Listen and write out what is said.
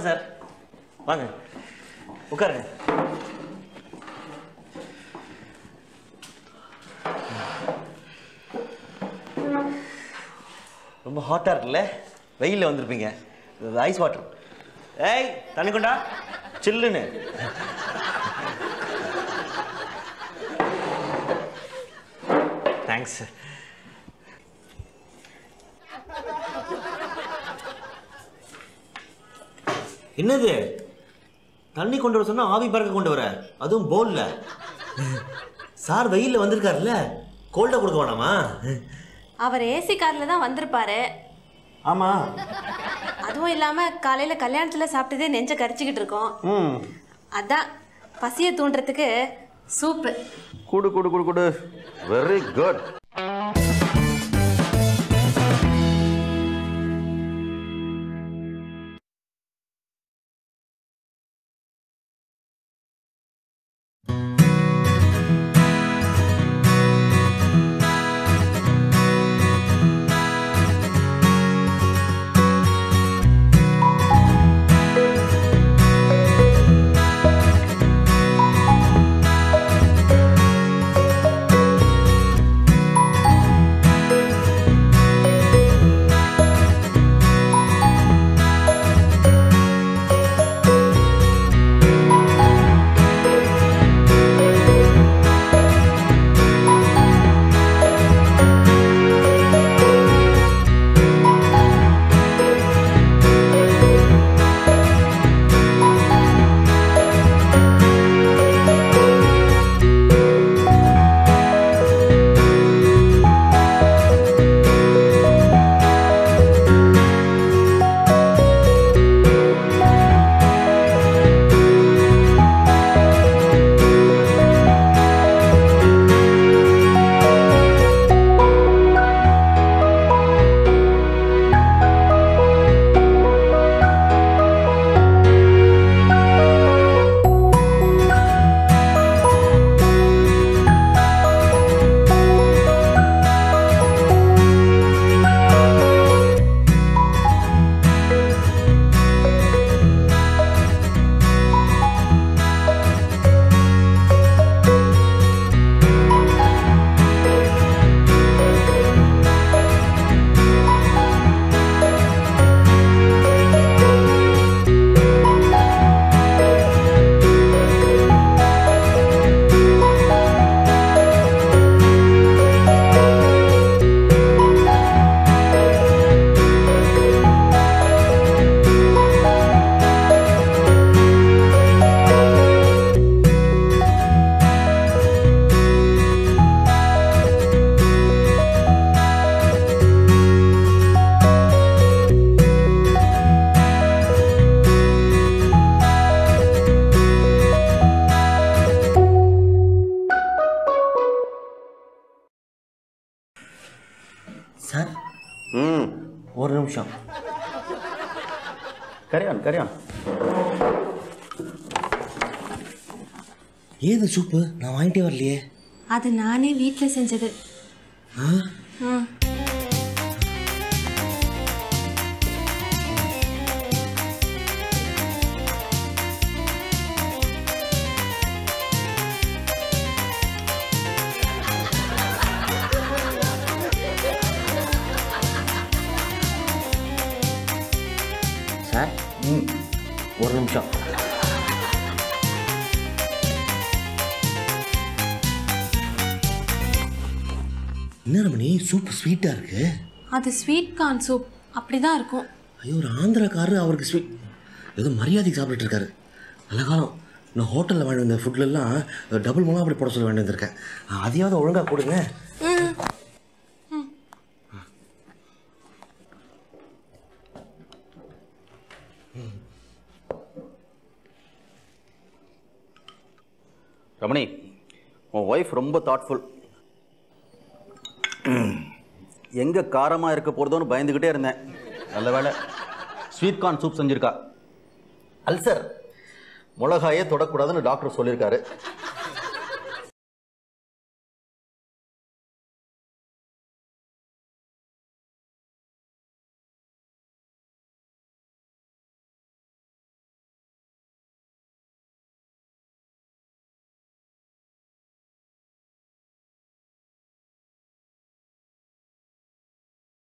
sir வாங்க உட்காருங்க ரொம்ப ஹாட்டாக இருக்குல்ல வெயிலில் வந்திருப்பீங்க இது ஐஸ் வாட்டர் ஏய் தண்ணி கொண்டா சில்லுன்னு தேங்க்ஸ் என்னது தண்ணி கொண்டு வர சொன்னா ஆவி பறக்க கொண்டு வர அதுவும் போல்ல சார் வெயில்ல வந்திருக்காருல்ல கோல்டா கொடுக்க வேணாமா அவர் ஏசி காரில் தான் வந்திருப்பாரு ஆமா அதுவும் இல்லாமல் காலையில் கல்யாணத்தில் சாப்பிட்டதே நெஞ்ச கரிச்சிக்கிட்டு இருக்கோம் ம் அதான் பசியை தூண்டுறதுக்கு சூப்பு குடு குடு குடு குடு வெரி குட் சார் ம் ஒரு நிமிஷம் கரியான் கரியான் ஏது சூப்பு நான் வாங்கிட்டே வரலையே அது நானே வீட்டில் செஞ்சது ம் சார் ம் ஒரு நிமிஷம் என்ன ரமணி சூப் ஸ்வீட்டாக இருக்கு அது ஸ்வீட் கார்ன் சூப் அப்படி தான் இருக்கும் ஐயோ ஒரு ஆந்திராக்காரரு அவருக்கு ஸ்வீட் ஏதோ மரியாதைக்கு சாப்பிட்டுட்டு இருக்காரு நல்ல காலம் நான் ஹோட்டலில் வாங்கி வந்த ஃபுட்லெல்லாம் டபுள் மூலம் அப்படி போட சொல்லி வாங்கி வந்திருக்கேன் அதையாவது ஒழுங்காக கொடுங்க ரமணி உன் ஒய்ஃப் ரொம்ப தாட்ஃபுல் எங்கே காரமாக இருக்க போகிறதோன்னு பயந்துக்கிட்டே இருந்தேன் நல்ல வேளை ஸ்வீட் கார்ன் சூப் செஞ்சுருக்கா அல்சர் மிளகாயே தொடக்கூடாதுன்னு டாக்டர் சொல்லியிருக்காரு